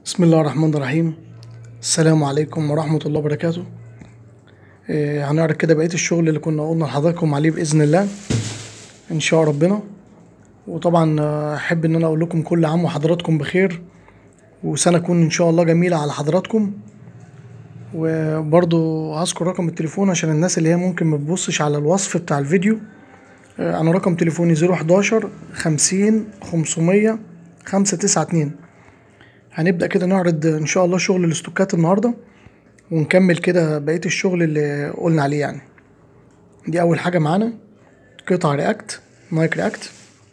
بسم الله الرحمن الرحيم السلام عليكم ورحمة الله وبركاته إيه هنعرض كده بقية الشغل اللي كنا قلنا لحضراتكم عليه بإذن الله إن شاء ربنا وطبعا آه، أحب إن أنا أقول لكم كل عام وحضراتكم بخير وسنة تكون إن شاء الله جميلة على حضراتكم وبرضو هذكر رقم التليفون عشان الناس اللي هي ممكن ما تبصش على الوصف بتاع الفيديو آه، أنا رقم تليفوني 011 50 500 592 هنبدأ كده نعرض إن شاء الله شغل الاستوكات النهاردة ونكمل كده بقية الشغل اللي قلنا عليه يعني دي أول حاجة معانا قطع رياكت مايك رياكت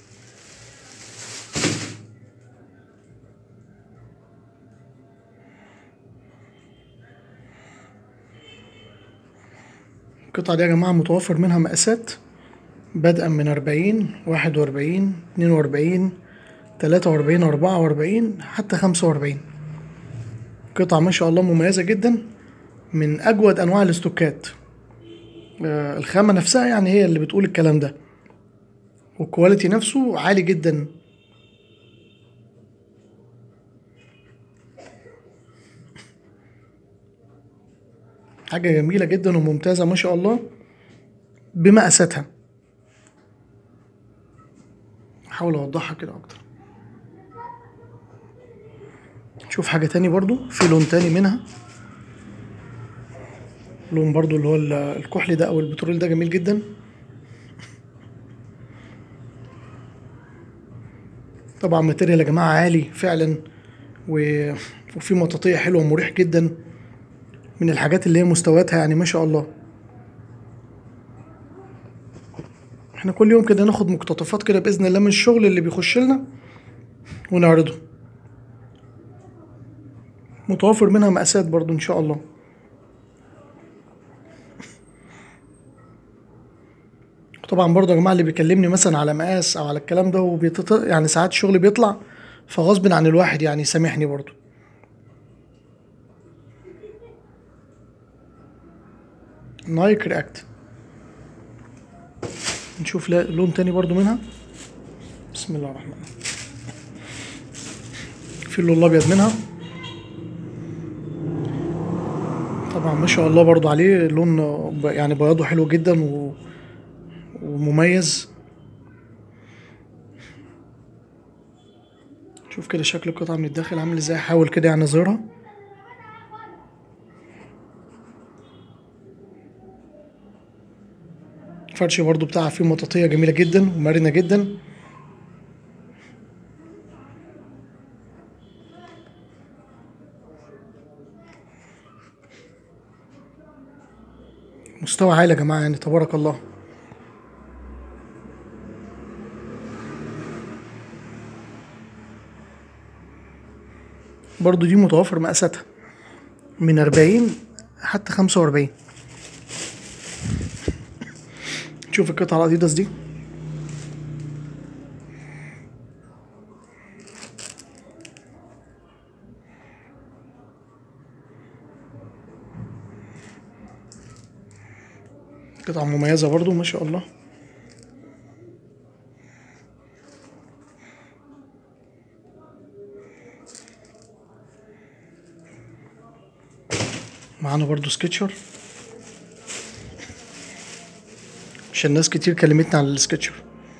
القطعة دي يا جماعة متوفر منها مقاسات بدءا من أربعين واحد وأربعين اتنين وأربعين تلاتة وأربعين أربعة وأربعين حتى خمسة وأربعين قطعة ما شاء الله مميزة جدا من أجود أنواع الاستوكات آه، الخامة نفسها يعني هي اللي بتقول الكلام ده والكواليتي نفسه عالي جدا حاجة جميلة جدا وممتازة ما شاء الله بمقاساتها احاول اوضحها كده اكتر شوف حاجة تاني برضو في لون تاني منها لون برضو اللي هو ال- الكحلي ده او البترول ده جميل جدا طبعا ماتيريال يا جماعة عالي فعلا و... وفي مطاطية حلوة مريح جدا من الحاجات اللي هي مستوياتها يعني ما شاء الله احنا كل يوم كده ناخد مقتطفات كده بإذن الله من الشغل اللي بيخش لنا ونعرضه متوفر منها مقاسات برضو ان شاء الله طبعا برضو يا جماعه اللي بيكلمني مثلا على مقاس او على الكلام ده وبيتط... يعني ساعات الشغل بيطلع فغصب عن الواحد يعني سامحني برضو نايك رياكت نشوف لا- لون تاني برضو منها بسم الله الرحمن الرحيم في اللون الابيض منها طبعا ما شاء الله برضو عليه لون ب- يعني بياضه حلو جدا و... ومميز شوف كده شكل القطعة من الداخل عامل ازاي حاول كده يعني اظهرها الفرش برضو بتاعها فيه مطاطية جميلة جدا ومرنة جدا مستوى عالي يا جماعة يعني تبارك الله برضو دي متوفر مقاساتها من أربعين حتى خمسة وأربعين شوف القطعة الأديداس دي قطعة مميزة برضو ما شاء الله معانا برضو سكتشر عشان ناس كتير كلمتني على السكتشر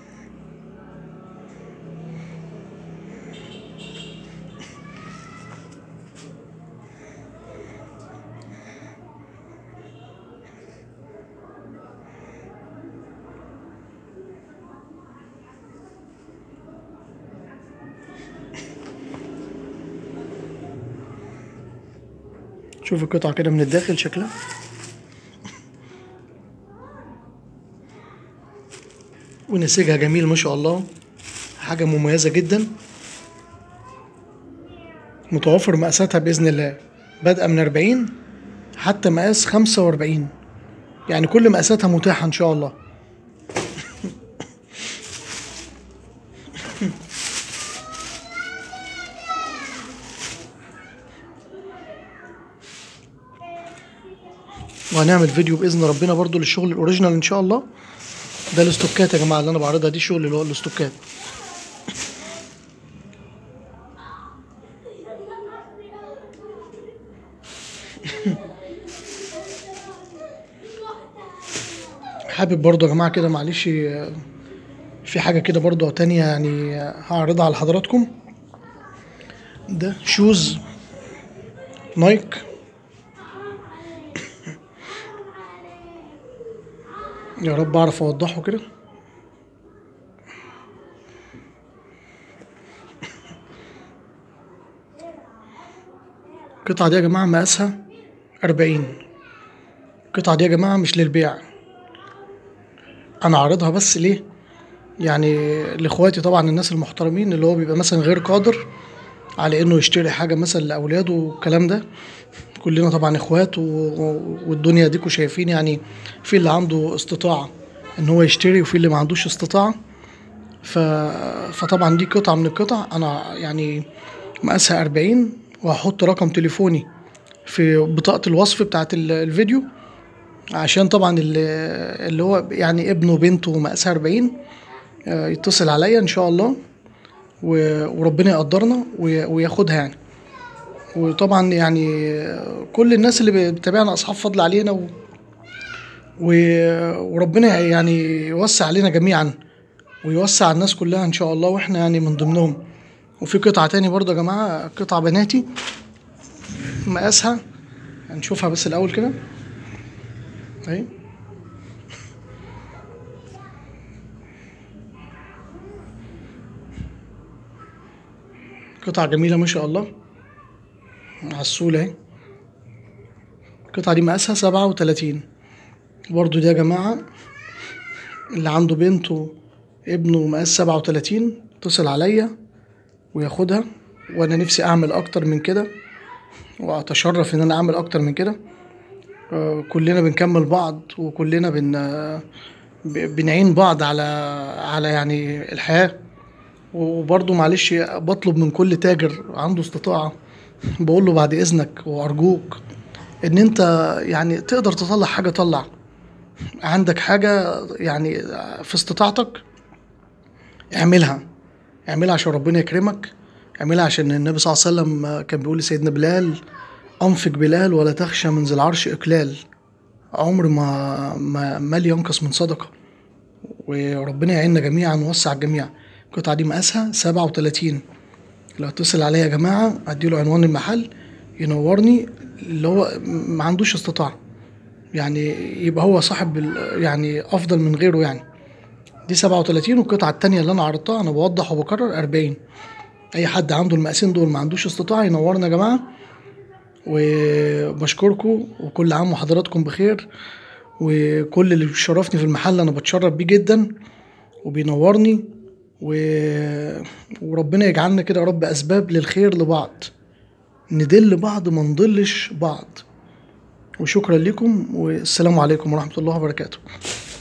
شوف القطعة كده من الداخل شكلها ونسيجها جميل ما شاء الله حاجة مميزة جدا متوفر مقاساتها بإذن الله بادئة من أربعين حتى مقاس خمسة وأربعين يعني كل مقاساتها متاحة إن شاء الله وهنعمل فيديو باذن ربنا برضو للشغل الاوريجينال ان شاء الله ده الاستوكات يا جماعه اللي انا بعرضها دي شغل اللي هو الاستوكات حابب برضو يا جماعة كده معلش آه، في حاجة كده برضو تانية يعني آه، هعرضها على حضراتكم ده شوز نايك يا رب اعرف اوضحه كده القطعة دي يا جماعة مقاسها أربعين القطعة دي يا جماعة مش للبيع أنا عارضها بس ليه يعني لاخواتي طبعا الناس المحترمين اللي هو بيبقى مثلا غير قادر على انه يشتري حاجة مثلا لأولاده والكلام ده كلنا طبعا اخوات و... و- والدنيا ديكوا شايفين يعني في اللي عنده استطاعة ان هو يشتري وفي اللي ما عندوش استطاعة ف... فطبعا دي قطعة من القطع انا يعني مقاسها 40 وهحط رقم تليفوني في بطاقة الوصف بتاعت ال- الفيديو عشان طبعا اللي, اللي هو يعني ابنه وبنته مقاسها 40 آه، يتصل عليا ان شاء الله و- وربنا يقدرنا وي- وياخدها يعني وطبعا يعني آه، كل الناس اللي بتتابعنا اصحاب فضل علينا و... و... وربنا يعني يوسع علينا جميعا ويوسع على الناس كلها ان شاء الله واحنا يعني من ضمنهم وفي قطعة تاني برضه يا جماعة قطعة بناتي مقاسها هنشوفها بس الأول كده اهي قطعة جميلة ما شاء الله عسولة اهي القطعة دي مقاسها سبعة وتلاتين برضو دي يا جماعة اللي عنده بنته ابنه مقاس سبعة وتلاتين اتصل عليا وياخدها وانا نفسي اعمل اكتر من كده واتشرف ان انا اعمل اكتر من كده آه، كلنا بنكمل بعض وكلنا بن آه، ب- بنعين بعض على على يعني الحياة وبرضه معلش بطلب من كل تاجر عنده استطاعة بقول له بعد إذنك وأرجوك إن أنت يعني تقدر تطلع حاجة طلع عندك حاجة يعني في استطاعتك اعملها اعملها عشان ربنا يكرمك اعملها عشان النبي صلى الله عليه وسلم كان بيقول لسيدنا بلال أنفق بلال ولا تخشى من ذي العرش إقلال عمر ما ما مال ينقص من صدقة وربنا يعيننا جميعا ويوسع الجميع القطعة دي مقاسها سبعة وتلاتين لو اتصل عليا يا جماعة اديله عنوان المحل ينورني اللي هو ما عندوش استطاعة يعني يبقى هو صاحب ال- يعني افضل من غيره يعني دي سبعة وتلاتين والقطعة التانية اللي انا عرضتها انا بوضح وبكرر اربعين اي حد عنده المقاسين دول ما عندوش استطاعة ينورنا يا جماعة وبشكركم وكل عام وحضراتكم بخير وكل اللي بيشرفني في المحل انا بتشرف بيه جدا وبينورني و... وربنا يجعلنا كده يا رب اسباب للخير لبعض ندل بعض ما نضلش بعض وشكرا لكم والسلام عليكم ورحمة الله وبركاته